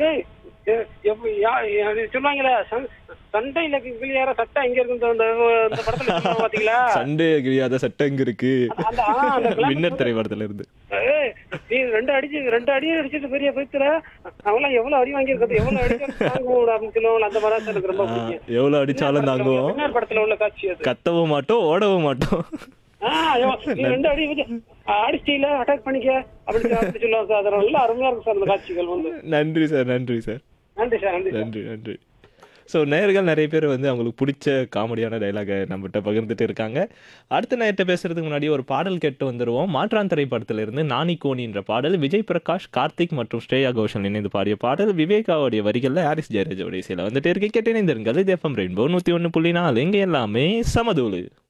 ஏய், எ- எப்ப- யா- யா- சொல்லுவாங்களே சண்- சண்டையில கிளியார சட்டை எங்க இருக்கு இந்த இந்த படத்துல சொல்லுவாங்க பாத்தீங்களா சண்டே கிரியாத சட்டம் எங்க இருக்கு அந்த ஆ, அந்த விளையாட்டு வின்னர் திரைப்படத்துல இருந்து ஏய், நீ ரெண்டு அடிச்சு ரெண்டு அடியும் அடிச்சிட்டு பெரிய பைத்துல அவங்களாம் எவ்வளவு அடி வாங்கியிருக்கிறது எவ்வளவு அடி தாங்குவோம் அப்படின்னு சொல்லுவாங்க அந்த மாதிரி தான் எனக்கு ரொம்ப ஆ, பிடிக்கும் எவ்வளவு அடிச்சாலும் தாங்குவோம் வின்னர் படத்துல உள்ள காட்சி அது கத்தவும் மாட்டோம் ஓடவும் மாட்டோம் ஆ, ஐயோ, நீ ரெண்டு அடி வச்சு அடிச்சிட்டீல அட்டாக் பண்ணிக்க அப்படி சொல்லி- அப்படி சொல்லுவாங்க சார் அது நல்லா அருமையா இருக்கும் சார் அந்த காட்சிகள் வந்து நன்றி சார் நன்றி சார் நன்றி சார் நன்றி சார் நன்றி நன்றி ஸோ நேயர்கள் நிறைய பேர் வந்து அவங்களுக்கு பிடிச்ச காமெடியான டைலாகை நம்மகிட்ட பகிர்ந்துட்டு இருக்காங்க அடுத்த நேரத்தை பேசுறதுக்கு முன்னாடி ஒரு பாடல் கேட்டு வந்துருவோம் மாற்றான் திரைப்படத்துல இருந்து நானி கோனின்ற பாடல் விஜய் பிரகாஷ் கார்த்திக் மற்றும் ஸ்ரேயா கோஷல் இணைந்து பாடிய பாடல் விவேகாவுடைய வரிகளில் ஹாரிஸ் ஜெயராஜோடைய இசையில் வந்துட்டு இருக்கு கேட்டு இணைந்திருங்கள் இது எஃப்எம் ரெயின்போ நூற்றி ஒன்று புள்ளி நாலு இங்கே எல்லாமே சமதூளு